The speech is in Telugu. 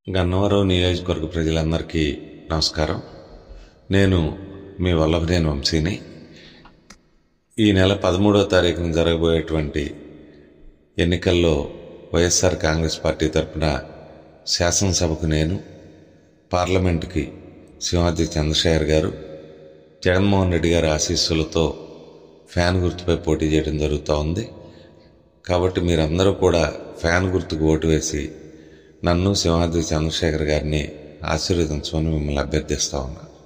గన్నవరం నియోజకవర్గ ప్రజలందరికీ నమస్కారం నేను మీ వల్లభనేని వంశీని ఈ నెల పదమూడవ తారీఖున జరగబోయేటువంటి ఎన్నికల్లో వైఎస్ఆర్ కాంగ్రెస్ పార్టీ తరఫున శాసనసభకు నేను పార్లమెంటుకి సింహాద్రి చంద్రశేఖర్ గారు జగన్మోహన్ రెడ్డి గారి ఆశీస్సులతో ఫ్యాన్ గుర్తుపై పోటీ చేయడం జరుగుతూ ఉంది కాబట్టి మీరందరూ కూడా ఫ్యాన్ గుర్తుకు ఓటు వేసి నన్ను సింహాద్రి చంద్రశేఖర్ గారిని ఆశీర్వదించమని మిమ్మల్ని అభ్యర్థిస్తా ఉన్నాను